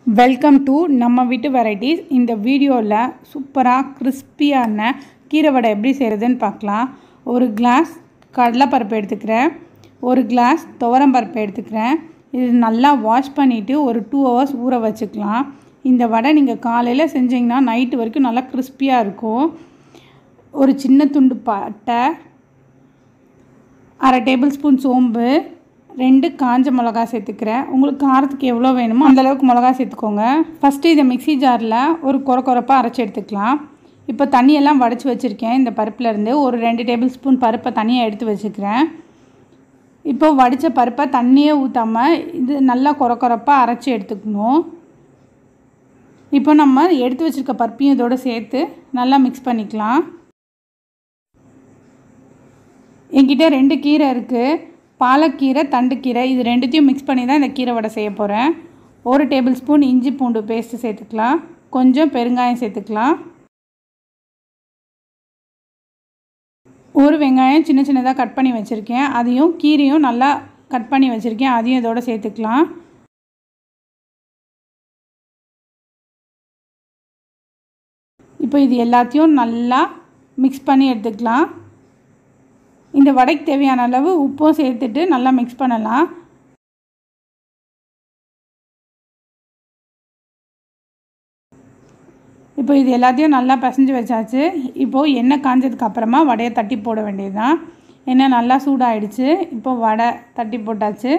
welcome to நம்ம வீட்டு varieties இந்த வீடியோவில் சூப்பராக கிறிஸ்பியான கீரை வடை எப்படி செய்கிறதுன்னு பார்க்கலாம் ஒரு கிளாஸ் கடலைப்பருப்பு எடுத்துக்கிறேன் ஒரு கிளாஸ் துவரம் பருப்பு எடுத்துக்கிறேன் இது நல்லா வாஷ் பண்ணிவிட்டு ஒரு டூ ஹவர்ஸ் ஊற வச்சுக்கலாம் இந்த வடை நீங்கள் காலையில் செஞ்சீங்கன்னா நைட்டு வரைக்கும் நல்லா கிறிஸ்பியாக இருக்கும் ஒரு சின்ன துண்டு பட்டை அரை டேபிள் ஸ்பூன் சோம்பு ரெண்டு காஞ்ச மிளகா சேர்த்துக்கிறேன் உங்களுக்கு காரத்துக்கு எவ்வளோ வேணுமோ அந்த அளவுக்கு மிளகா சேர்த்துக்கோங்க ஃபஸ்ட்டு இதை மிக்ஸி ஜாரில் ஒரு குறை குறைப்பாக அரைச்சி எடுத்துக்கலாம் இப்போ தண்ணியெல்லாம் வடித்து வச்சுருக்கேன் இந்த பருப்புலேருந்து ஒரு ரெண்டு டேபிள் ஸ்பூன் பருப்பை தனியாக எடுத்து வச்சுக்கிறேன் இப்போ வடித்த பருப்பை தண்ணியே ஊற்றாமல் இது நல்லா குறை குறைப்பாக அரைச்சி எடுத்துக்கணும் இப்போ நம்ம எடுத்து வச்சுருக்க பருப்பையும் இதோடு சேர்த்து நல்லா மிக்ஸ் பண்ணிக்கலாம் என்கிட்ட ரெண்டு கீரை இருக்குது பாலக்கீரை தண்டுக்கீரை இது ரெண்டுத்தையும் மிக்ஸ் பண்ணி தான் இந்த கீரை வடை செய்ய போகிறேன் ஒரு டேபிள் ஸ்பூன் இஞ்சி பூண்டு பேஸ்ட்டு சேர்த்துக்கலாம் கொஞ்சம் பெருங்காயம் சேர்த்துக்கலாம் ஒரு வெங்காயம் சின்ன சின்னதாக கட் பண்ணி வச்சுருக்கேன் அதையும் கீரையும் நல்லா கட் பண்ணி வச்சுருக்கேன் அதையும் இதோட சேர்த்துக்கலாம் இப்போ இது எல்லாத்தையும் நல்லா மிக்ஸ் பண்ணி எடுத்துக்கலாம் இந்த வடைக்கு தேவையான அளவு உப்பும் சேர்த்துட்டு நல்லா மிக்ஸ் பண்ணலாம் இப்போ இது எல்லாத்தையும் நல்லா பிசைஞ்சு வச்சாச்சு இப்போது எண்ணெய் காஞ்சதுக்கு அப்புறமா வடையை தட்டி போட வேண்டியது தான் எண்ணெய் நல்லா சூடாயிடுச்சு இப்போ வடை தட்டி போட்டாச்சு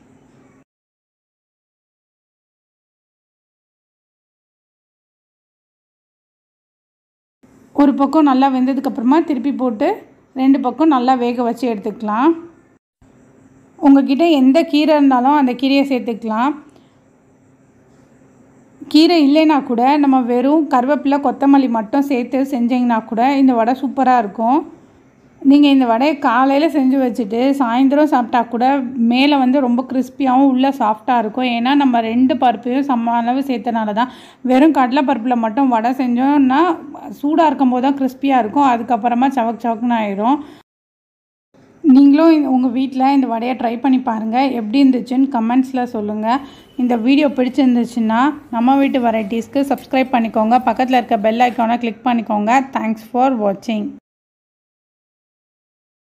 ஒரு பக்கம் நல்லா வெந்ததுக்கப்புறமா திருப்பி போட்டு ரெண்டு பக்கம் நல்லா வேக வச்சு எடுத்துக்கலாம் உங்ககிட்ட எந்த கீரை இருந்தாலும் அந்த கீரையை சேர்த்துக்கலாம் கீரை இல்லைன்னா கூட நம்ம வெறும் கருவேப்பிலை கொத்தமல்லி மட்டும் சேர்த்து செஞ்சிங்கன்னா கூட இந்த வடை சூப்பராக இருக்கும் நீங்கள் இந்த வடையை காலையில் செஞ்சு வச்சுட்டு சாயந்தரம் சாப்பிட்டா கூட மேலே வந்து ரொம்ப கிறிஸ்பியாகவும் உள்ளே சாஃப்டாக இருக்கும் ஏன்னா நம்ம ரெண்டு பருப்பையும் சம அளவு சேர்த்தனால தான் வெறும் கடலை பருப்பில் மட்டும் வடை செஞ்சோம்னா சூடாக இருக்கும் போது தான் கிறிஸ்பியாக இருக்கும் அதுக்கப்புறமா சவக் சவக்குன்னு ஆயிரும் நீங்களும் உங்கள் வீட்டில் இந்த வடையை ட்ரை பண்ணி பாருங்கள் எப்படி இருந்துச்சுன்னு கமெண்ட்ஸில் சொல்லுங்கள் இந்த வீடியோ பிடிச்சிருந்துச்சுன்னா நம்ம வீட்டு வெரைட்டிஸ்க்கு சப்ஸ்கிரைப் பண்ணிக்கோங்க பக்கத்தில் இருக்க பெல் ஐக்கானை கிளிக் பண்ணிக்கோங்க தேங்க்ஸ் ஃபார் வாட்சிங்